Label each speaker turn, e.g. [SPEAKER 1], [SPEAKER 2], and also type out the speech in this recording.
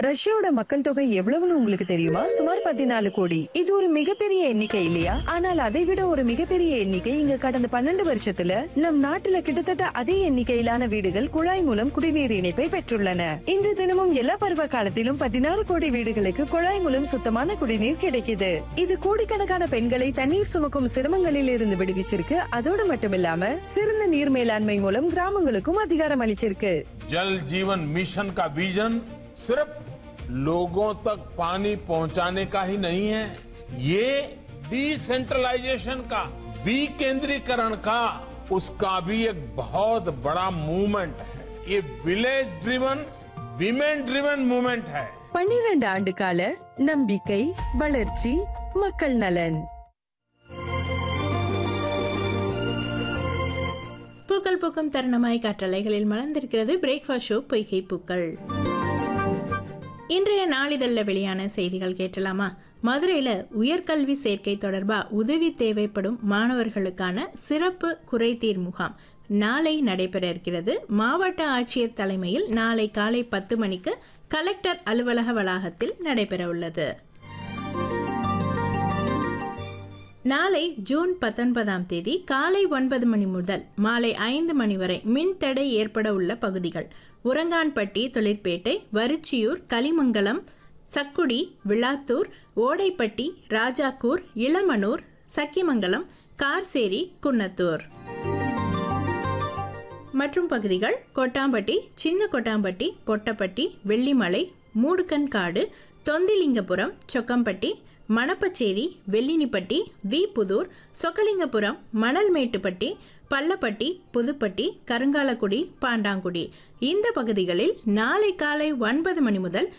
[SPEAKER 1] ரஷ்யாவோட மக்கள் தொகை எவ்வளவுன்னு உங்களுக்கு தெரியுமா சுமார் பதினாலு கோடி இது ஒரு மிகப்பெரிய எண்ணிக்கை இல்லையா ஆனால் அதை விட ஒரு மிகப்பெரிய எண்ணிக்கை இங்க கடந்த பன்னெண்டு வருஷத்துல நம் நாட்டுல கிட்டத்தட்ட அதே எண்ணிக்கையிலான வீடுகள் குழாய் மூலம் குடிநீர் இணைப்பை பெற்றுள்ளன இன்று தினமும் எல்லா பருவ காலத்திலும் பதினாறு கோடி வீடுகளுக்கு குழாய் மூலம் சுத்தமான குடிநீர் கிடைக்குது இது கோடிக்கணக்கான பெண்களை தண்ணீர் சுமக்கும் சிரமங்களில் இருந்து விடுவிச்சிருக்கு அதோடு மட்டுமில்லாம சிறந்த நீர் மேலாண்மை மூலம் கிராமங்களுக்கும் அதிகாரம் அளிச்சிருக்கு
[SPEAKER 2] जल जीवन मिशन का विजन सिर्फ लोगों तक पानी पहुंचाने का ही नहीं है ये डिसेंट्रलाइजेशन का विकेंद्रीकरण का उसका भी एक बहुत बड़ा मूवमेंट है ये village driven women driven movement है
[SPEAKER 1] பன்னிரண்டு ஆண்டு கால நம்பிக்கை வளர்ச்சி மக்கள் நலன்
[SPEAKER 3] பூக்கள் பூக்கும் தருணமாய் காற்றலைகளில் மலர்ந்திருக்கிறது பிரேக்ஃபாஸ்ட் ஷோ பொய்கை பூக்கள் இன்றைய நாளிதழில் வெளியான செய்திகள் கேட்டலாமா மதுரையில் உயர்கல்வி சேர்க்கை தொடர்பா உதவி தேவைப்படும் மாணவர்களுக்கான சிறப்பு குறைதீர் முகாம் நாளை நடைபெற இருக்கிறது மாவட்ட ஆட்சியர் தலைமையில் நாளை காலை பத்து மணிக்கு கலெக்டர் அலுவலக வளாகத்தில் நடைபெற உள்ளது நாளை ஜூன் பத்தொன்பதாம் தேதி காலை ஒன்பது மணி முதல் மாலை ஐந்து மணி வரை மின் தடை ஏற்பட உள்ள பகுதிகள் உரங்கான்பட்டி தொழிற்பேட்டை வரிச்சியூர் கலிமங்கலம் சக்குடி விளாத்தூர் ஓடைப்பட்டி ராஜாக்கூர் இளமனூர் சக்கிமங்கலம் கார்சேரி குன்னத்தூர் மற்றும் பகுதிகள் கொட்டாம்பட்டி சின்ன கொட்டாம்பட்டி பொட்டப்பட்டி வெள்ளிமலை மூடுக்கன்காடு தொந்திலிங்கபுரம் சொக்கம்பட்டி மணப்பச்சேரி வெள்ளினிப்பட்டி வி புதூர் சொக்கலிங்கபுரம் மணல்மேட்டுப்பட்டி பள்ளப்பட்டி புதுப்பட்டி கருங்காலக்குடி பாண்டாங்குடி இந்த பகுதிகளில் நாளை காலை ஒன்பது மணி முதல்